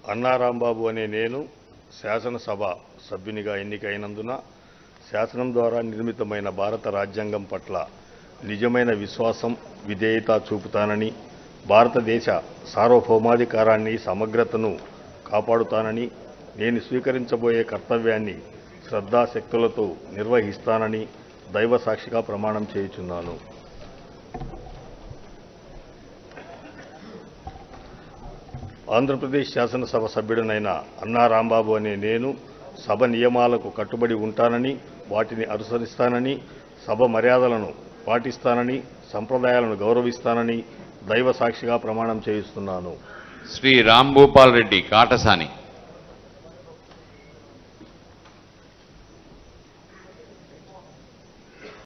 అన్నారాంబాబు అనే నేను శాసనసభ సభ్యునిగా ఎన్నికైనందున శాసనం ద్వారా నిర్మితమైన భారత రాజ్యాంగం పట్ల నిజమైన విశ్వాసం విధేయత చూపుతానని భారతదేశ సార్వభౌమాధికారాన్ని సమగ్రతను కాపాడుతానని నేను స్వీకరించబోయే కర్తవ్యాన్ని శ్రద్ధాశక్తులతో నిర్వహిస్తానని దైవ సాక్షిగా ప్రమాణం చేయుచున్నాను ఆంధ్రప్రదేశ్ శాసనసభ సభ్యుడినైన అన్నా రాంబాబు అనే నేను సభ నియమాలకు కట్టుబడి ఉంటానని వాటిని అనుసరిస్తానని సభ మర్యాదలను పాటిస్తానని సంప్రదాయాలను గౌరవిస్తానని దైవ సాక్షిగా ప్రమాణం చేయిస్తున్నాను శ్రీ రాంభూపాల్ రెడ్డి కాటసాని